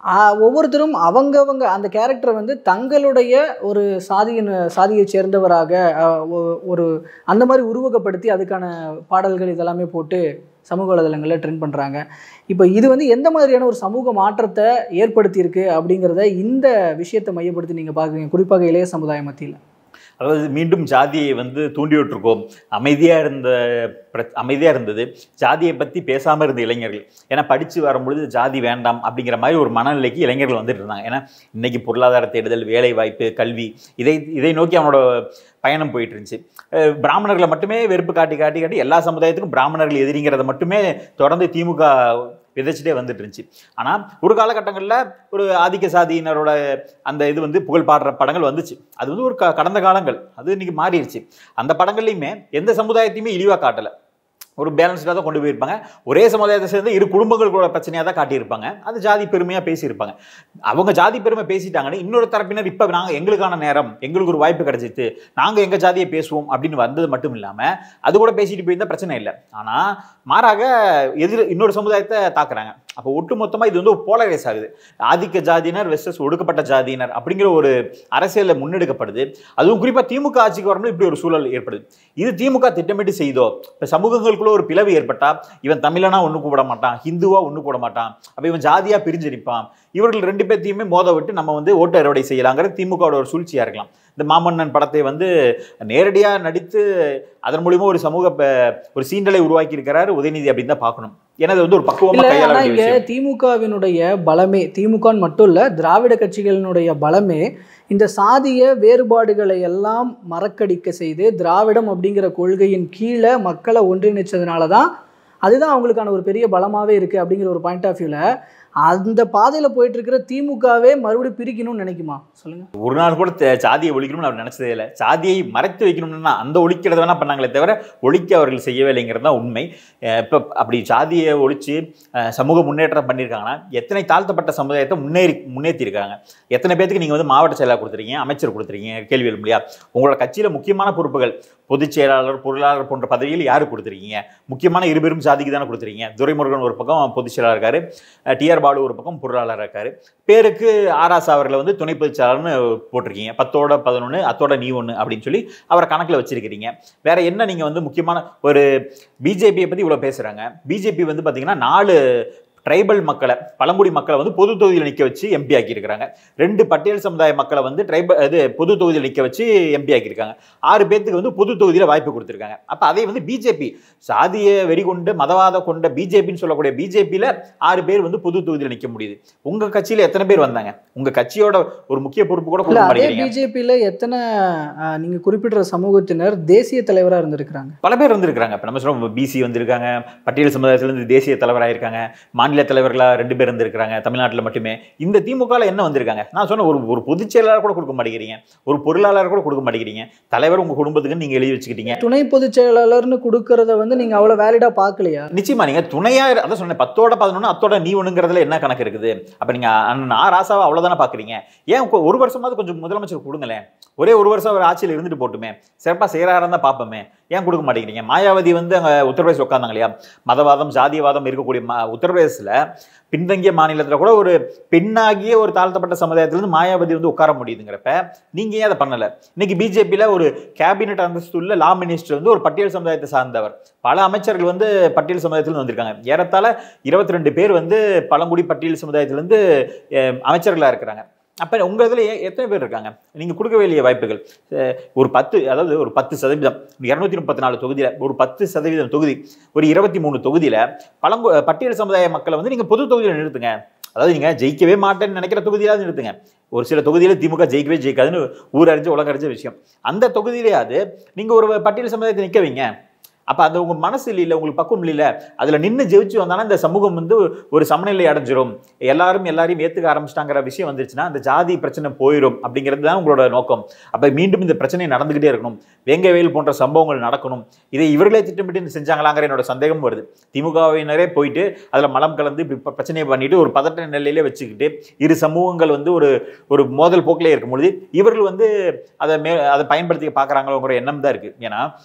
ஆஹ் ஒவ்வொருத்தரும் அவங்கவங்க அந்த கேரக்டரை வந்து தங்களுடைய ஒரு சாதியின் சாதியை சேர்ந்தவராக ஆஹ் ஒ- ஒரு அந்த மாதிரி உருவகப்படுத்தி அதுக்கான பாடல்கள் இதெல்லாமே போட்டு சமூக வலைதளங்களில் ட்ரெண்ட் பண்ணுறாங்க இப்போ இது வந்து எந்த மாதிரியான ஒரு சமூக மாற்றத்தை ஏற்படுத்தியிருக்கு அப்படிங்கிறத இந்த விஷயத்தை மையப்படுத்தி நீங்கள் பார்க்குறீங்க குறிப்பாக இளைய சமுதாய மத்தியில் அதாவது மீண்டும் ஜாதியை வந்து தூண்டி விட்டுருக்கோம் அமைதியாக இருந்த பிர- அமைதியா இருந்தது ஜாதியை பற்றி பேசாமல் இருந்த இளைஞர்கள் ஏன்னா படித்து வரும்பொழுது ஜாதி வேண்டாம் அப்படிங்கிற மாதிரி ஒரு மனநிலைக்கு இளைஞர்கள் வந்துட்டு இருந்தாங்க ஏன்னா இன்னைக்கு பொருளாதார தேடுதல் வேலை வாய்ப்பு கல்வி இதை இதை நோக்கி அவனோட பயணம் போயிட்டு இருந்துச்சு அஹ் பிராமணர்களை மட்டுமே வெறுப்பு காட்டி காட்டி காட்டி எல்லா சமுதாயத்துக்கும் பிராமணர்கள் எதிரிங்கிறத மட்டுமே தொடர்ந்து திமுக விதைச்சிட்டே வந்துட்டு இருந்துச்சு ஆனால் ஒரு காலகட்டங்களில் ஒரு ஆதிக்க சாதியினரோட அந்த இது வந்து புகழ் பாடுற படங்கள் வந்துச்சு அது வந்து ஒரு க- கடந்த காலங்கள் அது இன்னைக்கு மாறிடுச்சு அந்த படங்கள்லையுமே எந்த சமுதாயத்தையுமே இழிவாக காட்டலை ஒரு பேலன்ஸ்டாக தான் கொண்டு போயிருப்பாங்க ஒரே சமுதாயத்தை சேர்ந்து இரு குடும்பங்களோட பிரச்சனையாக தான் காட்டியிருப்பாங்க அது ஜாதி பெருமையாக பேசியிருப்பாங்க அவங்க ஜாதி பெருமை பேசிட்டாங்கன்னு இன்னொரு தரப்பினர் இப்போ நாங்கள் எங்களுக்கான நேரம் எங்களுக்கு ஒரு வாய்ப்பு கிடைச்சிட்டு நாங்கள் எங்கள் ஜாதியை பேசுவோம் அப்படின்னு வந்தது மட்டும் இல்லாமல் அது கூட பேசிட்டு போயிருந்தா பிரச்சனை இல்லை ஆனால் மாறாக எதிர் இன்னொரு சமுதாயத்தை தாக்குறாங்க அப்போ ஒட்டுமொத்தமாக இது வந்து ஒரு போலரைஸ் ஆகுது ஆதிக்க ஜாதியினர் வெர்சஸ் ஒடுக்கப்பட்ட ஜாதியினர் அப்படிங்கிற ஒரு அரசியலில் முன்னெடுக்கப்படுது அதுவும் குறிப்பாக திமுக ஆட்சிக்கு வரும்போது இப்படி ஒரு சூழல் ஏற்படுது இது திமுக திட்டமிட்டு செய்தோ இப்போ சமூகங்களுக்குள்ள ஒரு பிளவு ஏற்பட்டா இவன் தமிழனா ஒன்று கூப்பிட மாட்டான் ஹிந்துவா ஒன்று கூட மாட்டான் அப்போ இவன் ஜாதியாக பிரிஞ்சிருப்பான் இவர்கள் ரெண்டு பேர்த்தையுமே மோத விட்டு நம்ம வந்து ஓட்டு அறுவடை செய்யலாங்கிறது திமுகவோட ஒரு சூழ்ச்சியாக இருக்கலாம் இந்த மாமன்னன் படத்தை வந்து நேரடியாக நடித்து அதன் மூலியமா ஒரு சமூக ப- ஒரு சீண்டலை உருவாக்கி இருக்கிறாரு உதயநிதி அப்படின்னு தான் பார்க்கணும் ஏன்னா அது வந்து ஒரு பக்குவமா இல்ல கையாள ஆனா வேண்டிய இங்க விஷயம் திமுகவினுடைய பலமே திமுகன்னு மட்டும் இல்ல திராவிட கட்சிகளினுடைய பலமே இந்த சாதிய வேறுபாடுகளை எல்லாம் மறக்கடிக்க செய்து திராவிடம் அப்படிங்கிற கொள்கையின் கீழே மக்களை ஒன்றிணைச்சதுனால தான் அதுதான் அவங்களுக்கான ஒரு பெரிய பலமாவே இருக்கு அப்படிங்கிற ஒரு பாயிண்ட் ஆஃப் வியூல அந்த பாதையில போயிட்டு இருக்கிற திமுகவே மறுபடியும் பிரிக்கணும்னு நினைக்குமா சொல்லுங்க ஒரு நாள் கூட த- சாதியை ஒழிக்கணும்னு அவர் நினைச்சதே இல்லை சாதியை மறைத்து வைக்கணும்னா அந்த ஒழிக்கிறத வேணா பண்ணாங்களே தவிர ஒழிக்க அவர்கள் செய்யவே இல்லைங்கிறது தான் உண்மை அஹ் இப்ப அப்படி சாதியை ஒழிச்சு அஹ் சமூக முன்னேற்றம் பண்ணியிருக்காங்கன்னா எத்தனை தாழ்த்தப்பட்ட சமுதாயத்தை முன்னேறி முன்னேற்றிருக்காங்க எத்தனை பேத்துக்கு நீங்க வந்து மாவட்ட செயலாளர் கொடுத்துருக்கீங்க அமைச்சர் கொடுத்துருக்கீங்க கேள்வி எழும் இல்லையா உங்களோட கட்சியில முக்கியமான பொறுப்புகள் பொதுச் செயலாளர் பொருளாளர் போன்ற பதவிகள் யாரு கொடுத்துருக்கீங்க முக்கியமான இருபெரும் சாதிக்கு தானே கொடுத்துருக்கீங்க துரைமுருகன் ஒரு பக்கம் பொதுச் செயலாளர் இருக்காரு டிஆர் பாலு ஒரு பக்கம் பொருளாளர் இருக்காரு பேருக்கு ஆராசா அவர்களை வந்து துணை பொதுச் செயலாளர்னு போட்டிருக்கீங்க பத்தோட பதினொன்று அத்தோட நீ ஒன்று அப்படின்னு சொல்லி அவரை கணக்கில் வச்சிருக்கிறீங்க வேற என்ன நீங்கள் வந்து முக்கியமான ஒரு பிஜேபியை பற்றி இவ்வளோ பேசுகிறாங்க பிஜேபி வந்து பார்த்தீங்கன்னா நாலு ட்ரைபல் மக்களை பழங்குடி மக்களை வந்து பொது தொகுதியில் நிற்க வச்சு எம்பி ஆக்கியிருக்கிறாங்க ரெண்டு பட்டியல் சமுதாய மக்களை வந்து ட்ரைபல் இது பொது தொகுதியில் நிற்க வச்சு எம்பி ஆக்கியிருக்காங்க ஆறு பேர்த்துக்கு வந்து பொது தொகுதியில் வாய்ப்பு கொடுத்துருக்காங்க அப்போ அதை வந்து பிஜேபி சாதிய வெறி கொண்டு மதவாத கொண்ட பிஜேபின்னு சொல்லக்கூடிய பிஜேபியில் ஆறு பேர் வந்து பொது தொகுதியில் நிற்க முடியுது உங்கள் கட்சியில் எத்தனை பேர் வந்தாங்க உங்கள் கட்சியோட ஒரு முக்கிய பொறுப்பு கூட இல்ல கொடுக்க அதே மாட்டேங்கிறீங்க பிஜேபியில எத்தனை ஆஹ், நீங்க குறிப்பிடுற சமூகத்தினர் தேசிய தலைவரா இருந்திருக்கிறாங்க பல பேர் வந்திருக்காங்க இப்போ நம்ம சொல்றோம் பிசி வந்திருக்காங்க பட்டியல் சமுதாயத்திலிருந்து தேசிய தலைவராக இருக்காங்க மாநில தலைவர்களாக ரெண்டு பேர் இருந்திருக்காங்க தமிழ்நாட்டில் மட்டுமே இந்த திமுகவில் என்ன வந்திருக்காங்க நான் சொன்ன ஒரு ஒரு பொதுச் செயலாளர் கூட கொடுக்க மாட்டேங்கிறீங்க ஒரு பொருளாளர் கூட கொடுக்க மாட்டேங்கிறீங்க தலைவர் உங்கள் குடும்பத்துக்கு நீங்கள் எழுதி வச்சுக்கிட்டீங்க துணை பொதுச் செயலாளர்னு கொடுக்கறத வந்து நீங்க அவ்வளவு வேலிடா பார்க்கலையா நிச்சயமா நீங்க துணையா இரு- அதான் சொன்னேன் பத்தோட பதினொன்று அத்தோட நீ ஒண்ணுங்கிறதுல என்ன கணக்கு இருக்குது அப்ப நீங்க அண்ணன் ஆ ராசாவை அவ்வளவுதானே பாக்குறீங்க ஏன் கொ- ஒரு வருஷமாவது கொஞ்சம் முதலமைச்சர் கொடுங்களேன் ஒரே ஒரு வருஷம் அவர் ஆட்சியில் இருந்துட்டு போட்டுமே சிறப்பா செய்யறாருன்னு தான் பார்ப்போமே ஏன் கொடுக்க மாட்டேங்கிறீங்க மாயாவதி வந்து அங்க உத்தரப்பிரதேச உட்காந்தாங்க இல்லையா மதவாதம் ஜாதியவாதம் இருக்கக்கூடிய ம- உத்தரப்பிரதேசத்துல பின்தங்கிய மாநிலத்துல கூட ஒரு பெண்ணாகிய ஒரு தாழ்த்தப்பட்ட சமுதாயத்திலிருந்து மாயாவதி வந்து உட்கார முடியுதுங்கிறப்ப நீங்க ஏன் அதை பண்ணல இன்னைக்கு பிஜேபியில் ஒரு கேபினெட் அந்தஸ்துள்ள லா மினிஸ்டர் வந்து ஒரு பட்டியல் சமுதாயத்தை சார்ந்தவர் பல அமைச்சர்கள் வந்து பட்டியல் சமுதாயத்திலிருந்து வந்திருக்காங்க ஏறத்தாழ இருபத்தி ரெண்டு பேர் வந்து பழங்குடி பட்டியல் சமுதாயத்திலிருந்து அஹ், அமைச்சர்களா இருக்கிறாங்க அப்ப உங்க இதுல எ- எத்தனை பேர் இருக்காங்க நீங்க கொடுக்க வேண்டிய வாய்ப்புகள் அஹ், ஒரு பத்து அதாவது ஒரு பத்து சதவீதம் இருநூத்தி முப்பத்தி நாலு தொகுதியில ஒரு பத்து சதவீதம் தொகுதி ஒரு இருபத்தி மூணு தொகுதியில பழங்கு பட்டியல் சமுதாய மக்களை வந்து நீங்க பொது தொகுதியில் நிறுத்துங்க அதாவது நீங்க ஜெயிக்கவே மாட்டேன்னு நினைக்கிற தொகுதியிலாவது நிறுத்துங்க ஒரு சில தொகுதியில திமுக ஜெயிக்கவே ஜெயிக்காதுன்னு ஊர் அறிஞ்ச உலக அறிஞ்ச விஷயம் அந்த தொகுதியிலேயாவது நீங்க ஒரு பட்டியல் சமுதாயத்தை நிக்க வைங்க அப்ப அது உங்க மனசு இல்ல உங்களுக்கு பக்குவம் இல்ல அதுல நின்னு ஜெயிச்சு வந்தானா இந்த சமூகம் வந்து ஒரு சமநிலை அடைஞ்சிரும் எல்லாரும் எல்லாரையும் ஏத்துக்க ஆரம்பிச்சிட்டாங்கிற விஷயம் வந்துருச்சுன்னா அந்த ஜாதி பிரச்சனை போயிடும் அப்படிங்கிறது தான் உங்களோட நோக்கம் அப்ப மீண்டும் இந்த பிரச்சனை நடந்துகிட்டே இருக்கணும் வேங்க வெயில் போன்ற சம்பவங்கள் நடக்கணும் இதை இவர்களே திட்டமிட்டு செஞ்சாங்களாங்கிற என்னோட சந்தேகம் வருது திமுகவினரே போயிட்டு அதுல மலம் கலந்து இப்படி ப- பிரச்சனையை பண்ணிட்டு ஒரு பதட்ட நிலையிலே வச்சுக்கிட்டு இரு சமூகங்கள் வந்து ஒரு ஒரு மோதல் போக்கிலே இருக்கும் பொழுது இவர்கள் வந்து அதை மே அதை பயன்படுத்தி பார்க்குறாங்களோங்கிற எண்ணம் தான் இருக்கு ஏன்னா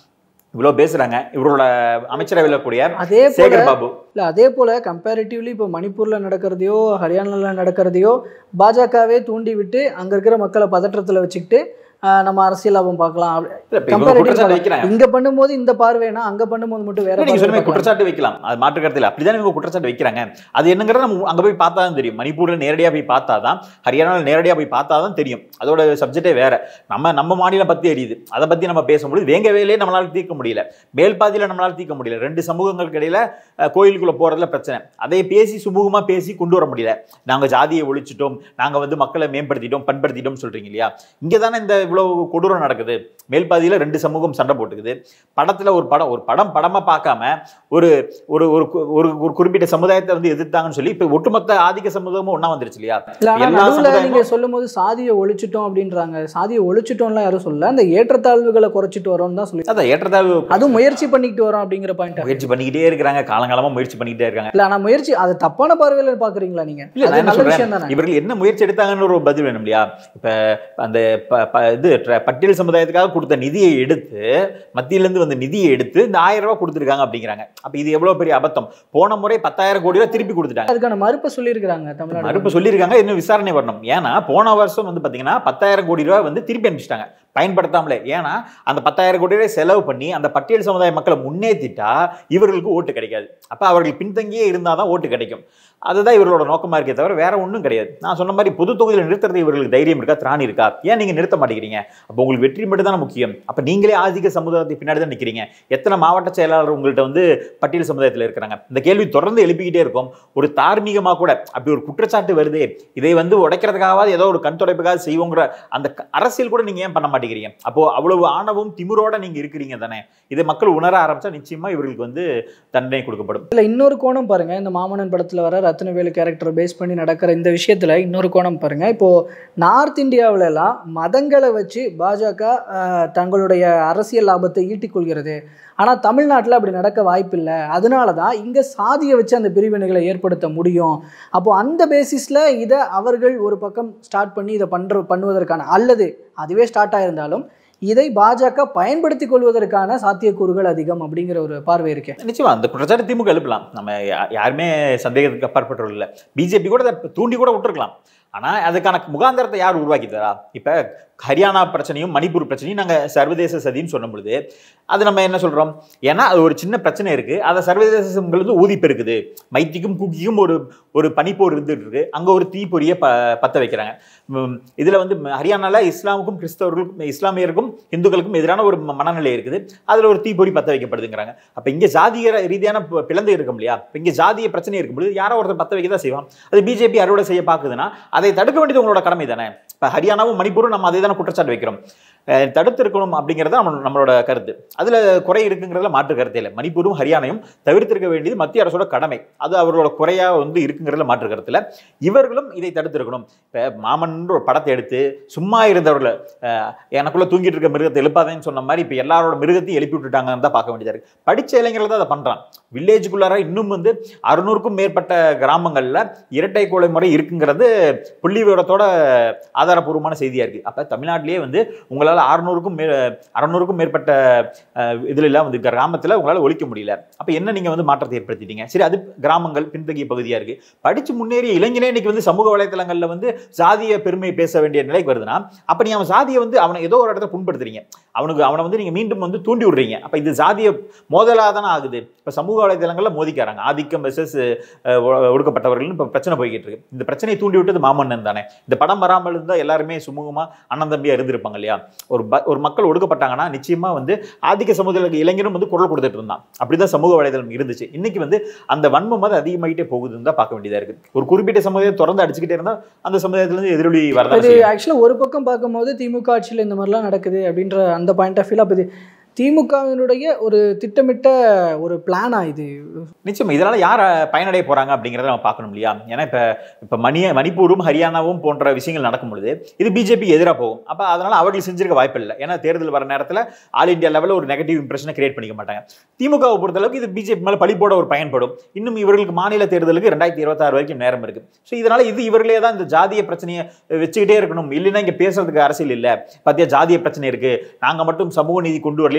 இவ்வளவு பேசுறாங்க இவரோட அமைச்சரவையில் இருக்கக்கூடிய அதே போல சேகர் பாபு இல்லை அதே போல் கம்பேரிட்டிவ்லி இப்போ மணிப்பூரில் நடக்கிறதையோ ஹரியானாவில் நடக்கிறதையோ பாஜகவே தூண்டி விட்டு அங்கே இருக்கிற மக்களை பதற்றத்தில் வச்சுக்கிட்டு ஆஹ், நம்ம அரசியல் லாபம் பார்க்கலாம் அப்படி- இல்ல, இப்ப இவங்க குற்றச்சாட்டு comparative வைக்கிறாங்க இங்க பண்ணும்போது இந்த பார்வைனா அங்க பண்ணும்போது மட்டும் வேற இல்ல, நீங்க பார்வை சொன்ன மாதிரி பார்க்கலாம். குற்றச்சாட்டு வைக்கலாம் அது மாற்று கருத்தில் அப்படிதான் இவங்க குற்றச்சாட்டு வைக்கிறாங்க அது என்னங்கிறத நம்ம அங்க போய் பார்த்தா தான் தெரியும் மணிப்பூர்ல நேரடியா போய் பார்த்தாதான் ஹரியானாவில் நேரடியா போய் பார்த்தா தான் தெரியும் அதோட சப்ஜெக்டே வேற நம்ம நம்ம மாநிலம் பத்தி எரியுது அதை பத்தி நம்ம பேசும்போது வேங்க வேலையே நம்மளால தீர்க்க முடியல மேல் பாதியில நம்மளால தீர்க்க முடியல ரெண்டு சமூகங்களுக்கு இடையில அஹ், கோயிலுக்குள்ள போறதுல பிரச்சனை அதை பேசி சுமூகமா பேசி கொண்டு வர முடியல நாங்க ஜாதியை ஒழிச்சிட்டோம் நாங்க வந்து மக்களை மேம்படுத்திட்டோம் பண்படுத்திட்டோம் சொல்றீங்க இல்லையா இங்க தானே இந்த இவ்வளவு கொடூரம் நடக்குது மேல் பாதியில ரெண்டு சமூகம் சண்டை போட்டுக்குது படத்துல ஒரு படம் ஒரு படம் படமா பார்க்காம ஒரு ஒரு ஒரு கு- ஒரு ஒரு குறிப்பிட்ட சமுதாயத்தை வந்து எதிர்த்தாங்கன்னு சொல்லி இப்ப ஒட்டுமொத்த ஆதிக்க சமூகமும் ஒண்ணா வந்துருச்சு இல்லையா இல்ல ஆனா எல்லா நடுவுல சமுதாயமும் நீங்க சொல்லும் போது சாதியை ஒழிச்சிட்டோம் அப்படின்றாங்க சாதியை ஒழிச்சிட்டோம்லாம் யாரும் சொல்ல அந்த ஏற்றத்தாழ்வுகளை குறைச்சிட்டு வரோம்னு தான் சொல்லி அதான் ஏற்றத்தாழ்வு அதுவும் முயற்சி பண்ணிக்கிட்டு வரோம் அப்படிங்கிற பாயிண்ட் முயற்சி பண்ணிக்கிட்டே இருக்கிறாங்க காலங்காலமா முயற்சி பண்ணிக்கிட்டே இருக்காங்க இல்ல ஆனா முயற்சி அது தப்பான பார்வையில பாக்குறீங்களா நீங்க இல்ல அது நான் என்ன நல்ல விஷயம் சொல்றேன் தானே இவர்கள் என்ன முயற்சி எடுத்தாங்கன்னு ஒரு பதில் வேணும் இல்லையா இப்ப அந்த ப- ப- இது ட்ர- பட்டியல் சமுதாயத்துக்காக கொடுத்த நிதியை எடுத்து மத்தியில இருந்து வந்த நிதியை எடுத்து இந்த ஆயிரம் ரூபாய் கொடுத்துருக்காங்க அப்படிங்கிறாங்க அப்ப இது எவ்வளவு பெரிய அபத்தம் போன முறை பத்தாயிரம் கோடி ரூபாய் திருப்பி கொடுத்துட்டாங்க அதுக்கான மறுப்பை சொல்லியிருக்கிறாங்க தமிழ்நாடு மறுப்பு சொல்லியிருக்காங்க இன்னும் விசாரணை வரணும் ஏன்னா போன வருஷம் வந்து பாத்தீங்கன்னா பத்தாயிரம் கோடி ரூபாய் வந்து திருப்பி அனுப்பிச்சிட்டாங்க பயன்படுத்தாமலே ஏன்னா அந்த பத்தாயிரம் கோடி ரூபாய் செலவு பண்ணி அந்த பட்டியல் சமுதாய மக்களை முன்னேற்றிட்டா இவர்களுக்கு ஓட்டு கிடைக்காது அப்ப அவர்கள் பின்தங்கியே இருந்தாதான் ஓட்டு கிடைக்கும் அதுதான் இவர்களோட நோக்கமா இருக்கே தவிர வேற ஒன்றும் கிடையாது நான் சொன்ன மாதிரி பொது தொகுதியில் நிறுத்துறது இவர்களுக்கு தைரியம் இருக்கா திராணி இருக்கா ஏன் நீங்க நிறுத்த மாட்டேங்கிறீங்க அப்போ உங்களுக்கு வெற்றி மட்டும் தானே முக்கியம் அப்ப நீங்களே ஆதிக்க சமுதாயத்தை பின்னாடி தான் நிக்கிறீங்க எத்தனை மாவட்ட செயலாளர் உங்கள்கிட்ட வந்து பட்டியல் சமுதாயத்தில் இருக்கிறாங்க இந்த கேள்வி தொடர்ந்து எழுப்பிக்கிட்டே இருக்கும் ஒரு தார்மீகமா கூட அப்படி ஒரு குற்றச்சாட்டு வருதே இதை வந்து உடைக்கிறதுக்காகவாது ஏதோ ஒரு கண் துடைப்புக்காக செய்வோங்கிற அந்த க- அரசியல் கூட நீங்க ஏன் பண்ண மாட்டேங்கிறீங்க அப்போ அவ்வளவு ஆணவம் திமிரோட நீங்க இருக்கிறீங்க தானே இதை மக்கள் உணர ஆரம்பிச்சா நிச்சயமா இவர்களுக்கு வந்து தண்டனை கொடுக்கப்படும் இல்ல இன்னொரு கோணம் பாருங்க இந்த மாமன்னன் படத்துல வர ரத்னவேலு கேரக்டர் பேஸ் பண்ணி நடக்கிற இந்த விஷயத்துல இன்னொரு கோணம் பாருங்க இப்போ நார்த் இந்தியாவுல எல்லாம் மதங்களை வச்சு பாஜக ஆஹ், தங்களுடைய அரசியல் லாபத்தை ஈட்டிக் கொள்கிறது ஆனா தமிழ்நாட்டுல அப்படி நடக்க வாய்ப்பில்லை அதனால தான் இங்க சாதியை வச்சு அந்த பிரிவினைகளை ஏற்படுத்த முடியும் அப்போ அந்த பேசிஸ்ல இதை அவர்கள் ஒரு பக்கம் ஸ்டார்ட் பண்ணி இதை பண்ற பண்ணுவதற்கான அல்லது அதுவே ஸ்டார்ட் ஆயிருந்தாலும் இதை பாஜக பயன்படுத்தி கொள்வதற்கான சாத்தியக்கூறுகள் அதிகம் அப்படிங்கிற ஒரு பார்வை இருக்கு நிச்சயமா அந்த குற்றச்சாட்டு திமுக எழுப்பலாம் நம்ம யா- யாருமே சந்தேகத்துக்கு அப்பாற்பட்டவர்கள் இல்லை பிஜேபி கூட அதை தூண்டி கூட விட்டுருக்கலாம் ஆனா அதுக்கான முகாந்திரத்தை யார் உருவாக்கி தரா இப்ப ஹரியானா பிரச்சனையும் மணிப்பூர் பிரச்சனையும் நாங்க சர்வதேச சதின்னு சொன்ன பொழுது அது நம்ம என்ன சொல்றோம் ஏன்னா அது ஒரு சின்ன பிரச்சனை இருக்கு அதை சர்வதேசங்கிறது ஊதி பெருக்குது மைத்திக்கும் குக்கிக்கும் ஒரு ஒரு பனிப்போர் இருந்துட்டு இருக்கு அங்க ஒரு தீப்பொறியை ப பத்த வைக்கிறாங்க உம், இதுல வந்து ஹரியானால இஸ்லாமுக்கும் கிறிஸ்தவர்களுக்கும் இஸ்லாமியருக்கும் இந்துக்களுக்கும் எதிரான ஒரு ம- மனநிலை இருக்குது அதுல ஒரு தீப்பொறி பத்த வைக்கப்படுதுங்கிறாங்க அப்ப இங்க ஜாதிய ரீதியான பி- பிளந்து இருக்கும் இல்லையா இப்ப இங்க ஜாதிய பிரச்சனை இருக்கும்போது யாரோ ஒருத்தர் பத்த வைக்க தான் செய்வான் அது பிஜேபி அறுவடை செய்ய பாக்குதுன்னா அதை தடுக்க வேண்டியது உங்களோட கடமை தானே இப்ப ஹரியானாவும் மணிப்பூரும் நம்ம அதை தானே குற்றச்சாட்டு வைக்கிறோம் அஹ் தடுத்து இருக்கணும் அப்படிங்கிறது நம்ம நம்மளோட கருத்து அதுல குறை இருக்குங்கிறதுல மாற்று கருத்தே இல்லை மணிப்பூரும் ஹரியானையும் தவிர்த்திருக்க வேண்டியது மத்திய அரசோட கடமை அது அவர்களோட குறையா வந்து இருக்குங்கிறதுல மாற்று கருத்துல இவர்களும் இதை தடுத்திருக்கணும் இப்ப மாமன் ஒரு படத்தை எடுத்து சும்மா இருந்தவர்களை அஹ், எனக்குள்ள தூங்கிட்டு இருக்க மிருகத்தை எழுப்பாதேன்னு சொன்ன மாதிரி இப்ப எல்லாரோட மிருகத்தையும் எழுப்பி விட்டுட்டாங்கன்னு தான் பார்க்க வேண்டியதா இருக்கு படிச்ச இளைஞர்கள் தான் அதை பண்றான் வில்லேஜுக்குள்ளார இன்னும் வந்து அறுநூறுக்கும் மேற்பட்ட கிராமங்கள்ல இரட்டை கொலை முறை இருக்குங்கிறது புள்ளி விவரத்தோட ஆதாரப்பூர்வமான செய்தியா இருக்கு அப்ப தமிழ்நாட்டிலேயே வந்து உங்களால அறுநூறுக்கும் மே அறநூறுக்கும் மேற்பட்ட அஹ், இதுல எல்லாம் வந்து கிராமத்துல உங்களால ஒழிக்க முடியல அப்ப என்ன நீங்க வந்து மாற்றத்தை ஏற்படுத்திட்டீங்க சரி அது கிராமங்கள் பின்தங்கிய பகுதியா இருக்கு படிச்சு முன்னேறிய இளைஞனே இன்னைக்கு வந்து சமூக வலைத்தளங்கள்ல வந்து சாதிய பெருமை பேச வேண்டிய நிலைக்கு வருதுன்னா அப்ப நீ அவன் சாதியை வந்து அவனை ஏதோ ஒரு இடத்துல புண்படுத்துறீங்க அவனுக்கு அவனை வந்து நீங்க மீண்டும் வந்து தூண்டி விடுறீங்க அப்ப இது சாதிய மோதலா தானே ஆகுது இப்ப சமூக வலைதளங்கள்ல மோதிக்காராங்க ஆதிக்கம் வெர்சஸ் ஒடுக்கப்பட்டவர்கள் இப்ப பிரச்சனை போய்கிட்டு இருக்கு இந்த பிரச்சனையை தூண்டி விட்டது மாமன்னன் தானே இந்த படம் வராமல் இருந்தா எல்லாருமே சுமூகமா அண்ணன் தம்பியா இருந்திருப்பாங்க இல்லையா ஒரு ப- ஒரு மக்கள் ஒடுக்கப்பட்டாங்கன்னா நிச்சயமா வந்து ஆதிக்க சமுதாய இளைஞரும் வந்து குரல் கொடுத்துட்டு இருந்தான் அப்படிதான் சமூக வலைதளம் இருந்துச்சு இன்னைக்கு வந்து அந்த வன்மம் வந்து அதிகமாயிட்டே போகுதுன்னு தான் பார்க்க வேண்டியதா இருக்கு ஒரு குறிப்பிட்ட சமுதாயம் தொடர்ந்து அடிச்சுக்கிட்டே இருந்தா அந்த சமுதாயத்துல இருந்து எதிரொலி வரதான் இது செய்யும் ஆக்சுவலாக ஒரு பக்கம் பார்க்கும்போது திமுக ஆட்சியில் இந்த மாதிரிலாம் நடக்குது அப்படின்ற அந்த பாயிண்ட் ஆஃப் வியூல அப்போ இது திமுகவினுடைய ஒரு திட்டமிட்ட ஒரு பிளானா இது நிச்சயமா இதனால யார் பயனடைய போறாங்க அப்படிங்கறத நம்ம பார்க்கணும் இல்லையா ஏன்னா இப்ப இப்ப மணிய மணிப்பூரும் ஹரியானாவும் போன்ற விஷயங்கள் நடக்கும் பொழுது இது பிஜேபி எதிராக போகும் அப்ப அதனால அவர்கள் செஞ்சிருக்க வாய்ப்பு இல்லை ஏன்னா தேர்தல் வர நேரத்துல ஆல் இந்தியா லெவலில் ஒரு நெகட்டிவ் இம்ப்ரெஷனை கிரியேட் பண்ணிக்க மாட்டாங்க திமுகவை பொறுத்தளவுக்கு இது பிஜேபி மேல பழி போட ஒரு பயன்படும் இன்னும் இவர்களுக்கு மாநில தேர்தலுக்கு ரெண்டாயிரத்தி இருபத்தாறு வரைக்கும் நேரம் இருக்கு ஸோ இதனால இது இவர்களே தான் இந்த ஜாதிய பிரச்சனையை வச்சுக்கிட்டே இருக்கணும் இல்லைன்னா இங்க பேசுறதுக்கு அரசியல் இல்ல பாத்தியா ஜாதிய பிரச்சனை இருக்கு நாங்க மட்டும் சமூக நீதி கொண்டு வரல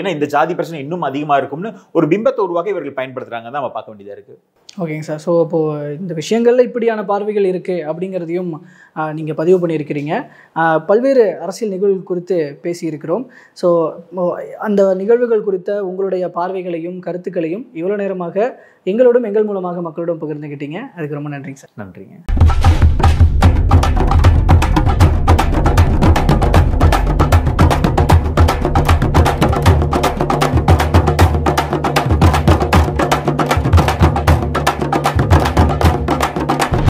போகலைன்னா இந்த ஜாதி பிரச்சனை இன்னும் அதிகமாக இருக்கும்னு ஒரு பிம்பத்தை உருவாக்க இவர்கள் பயன்படுத்துறாங்க தான் நம்ம பார்க்க வேண்டியதாக இருக்கு ஓகேங்க சார் ஸோ இப்போது இந்த விஷயங்களில் இப்படியான பார்வைகள் இருக்குது அப்படிங்கிறதையும் நீங்கள் பதிவு பண்ணியிருக்கிறீங்க ஆஹ் பல்வேறு அரசியல் நிகழ்வுகள் குறித்து பேசியிருக்கிறோம் ஸோ அந்த நிகழ்வுகள் குறித்த உங்களுடைய பார்வைகளையும் கருத்துக்களையும் இவ்வளோ நேரமாக எங்களோடும் எங்கள் மூலமாக மக்களோடும் பகிர்ந்துக்கிட்டீங்க அதுக்கு ரொம்ப நன்றிங்க சார் நன்றிங்க